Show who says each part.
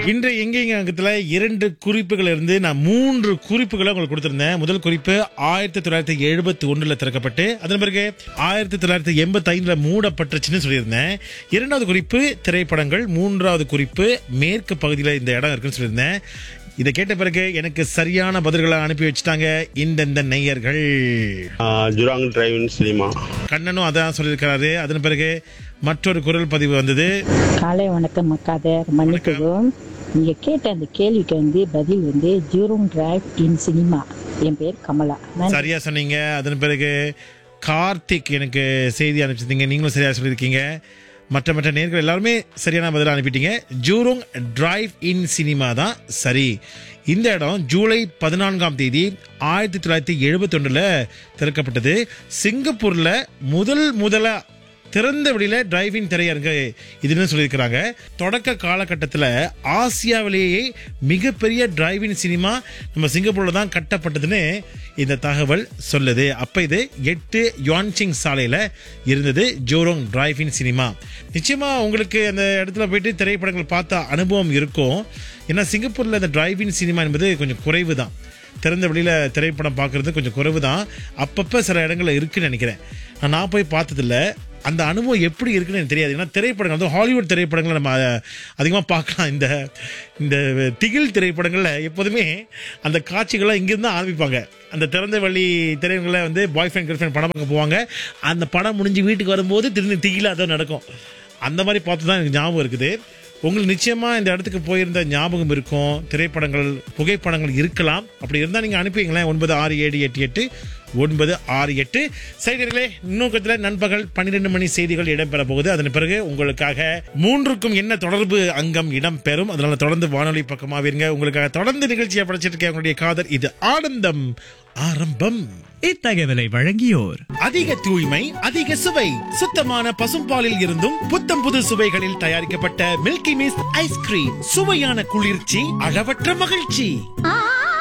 Speaker 1: இன்றைய எங்கேங்க அங்கத்துல இரண்டு குறிப்புகள் இருந்து நான் மூன்று குறிப்புகளை உங்களுக்கு கொடுத்திருந்தேன் முதல் குறிப்பு ஆயிரத்தி தொள்ளாயிரத்தி எழுபத்தி ஒண்ணுல திறக்கப்பட்டு அதன் பிறகு ஆயிரத்தி தொள்ளாயிரத்தி எண்பத்தி ஐந்துல மூடப்பட்டுச்சுன்னு சொல்லியிருந்தேன் இரண்டாவது குறிப்பு திரைப்படங்கள் மூன்றாவது குறிப்பு மேற்கு பகுதியில் இந்த இடம் இருக்குன்னு சொல்லியிருந்தேன் இதை கேட்ட பிறகு எனக்கு சரியான பதில்களை அனுப்பி வச்சுட்டாங்க இந்தந்த நேயர்கள்
Speaker 2: ஜுராங் டிரைவிங் சினிமா
Speaker 1: கண்ணனும் அதான் சொல்லியிருக்கிறாரு அதன் பிறகு மற்றொரு குரல் பதிவு வந்தது
Speaker 3: காலை வணக்கம் மக்காத மன்னிக்கவும் நீங்க கேட்ட அந்த கேள்விக்கு வந்து பதில் வந்து ஜூரோங் டிரைவ் இன் சினிமா என் பேர் கமலா நான்
Speaker 1: சரியா சொன்னீங்க அதன் பிறகு கார்த்திக் எனக்கு செய்தி அனுப்பிச்சிருந்தீங்க நீங்களும் சரியா சொல்லியிருக்கீங்க மற்ற மற்ற நேர்கள் எல்லாருமே சரியான பதில் அனுப்பிட்டீங்க ஜூரோங் டிரைவ் இன் சினிமா தான் சரி இந்த இடம் ஜூலை பதினான்காம் தேதி ஆயிரத்தி தொள்ளாயிரத்தி எழுபத்தி ஒன்றில் திறக்கப்பட்டது சிங்கப்பூரில் முதல் முதலா திறந்த வெளியில டிரைவிங் திரையரங்கு இதுன்னு சொல்லியிருக்கிறாங்க தொடக்க காலகட்டத்தில் ஆசியாவிலேயே மிகப்பெரிய டிரைவிங் சினிமா நம்ம சிங்கப்பூர்ல தான் கட்டப்பட்டதுன்னு இந்த தகவல் சொல்லுது அப்ப இது எட்டு யுவான்சிங் சாலையில இருந்தது ஜோரோங் டிரைவிங் சினிமா நிச்சயமா உங்களுக்கு அந்த இடத்துல போயிட்டு திரைப்படங்கள் பார்த்த அனுபவம் இருக்கும் ஏன்னா சிங்கப்பூர்ல இந்த டிரைவிங் சினிமா என்பது கொஞ்சம் குறைவு தான் திறந்த வெளியில திரைப்படம் பார்க்கறது கொஞ்சம் குறைவு தான் அப்பப்போ சில இடங்கள்ல இருக்குன்னு நினைக்கிறேன் ஆனா, நான் போய் பார்த்ததில்ல அந்த அனுபவம் எப்படி இருக்குன்னு எனக்கு தெரியாது ஏன்னா திரைப்படங்கள் வந்து ஹாலிவுட் திரைப்படங்களை நம்ம அதிகமாக பார்க்கலாம் இந்த இந்த திகில் திரைப்படங்களில் எப்போதுமே அந்த காட்சிகள்லாம் இங்கிருந்து தான் ஆரம்பிப்பாங்க அந்த திறந்த வழி திரைப்படங்களில் வந்து பாய் ஃப்ரெண்ட் கேர்ள் ஃப்ரெண்ட் படம் பார்க்க போவாங்க அந்த படம் முடிஞ்சு வீட்டுக்கு வரும்போது திரும்பி திகிலாக தான் நடக்கும் அந்த மாதிரி பார்த்து தான் எனக்கு ஞாபகம் இருக்குது உங்களுக்கு நிச்சயமா இந்த இடத்துக்கு போயிருந்த ஞாபகம் இருக்கும் திரைப்படங்கள் புகைப்படங்கள் இருக்கலாம் அப்படி இருந்தால் நீங்கள் அனுப்பிங்களேன் ஒன்பது ஆறு ஏழு எட்டு எட்டு ஒன்பது ஆறு எட்டு செய்திகளே இன்னும் கொஞ்சத்தில் நண்பகல் பன்னிரெண்டு மணி செய்திகள் இடம்பெற போகுது அதன் பிறகு உங்களுக்காக மூன்றுக்கும் என்ன தொடர்பு அங்கம் இடம்பெறும் அதனால தொடர்ந்து வானொலி பக்கமாக இருங்க உங்களுக்காக தொடர்ந்து நிகழ்ச்சியை படைச்சிட்டு இருக்கேன் உங்களுடைய காதல் இது ஆனந்தம் ஆரம்பம்
Speaker 4: இத்தகவலை வழங்கியோர்
Speaker 1: அதிக தூய்மை அதிக சுவை சுத்தமான பசும்பாலில் இருந்தும் புத்தம் புது சுவைகளில் தயாரிக்கப்பட்ட மில்கி மிஸ்ட் ஐஸ்கிரீம் சுவையான குளிர்ச்சி அளவற்ற மகிழ்ச்சி
Speaker 5: ஆ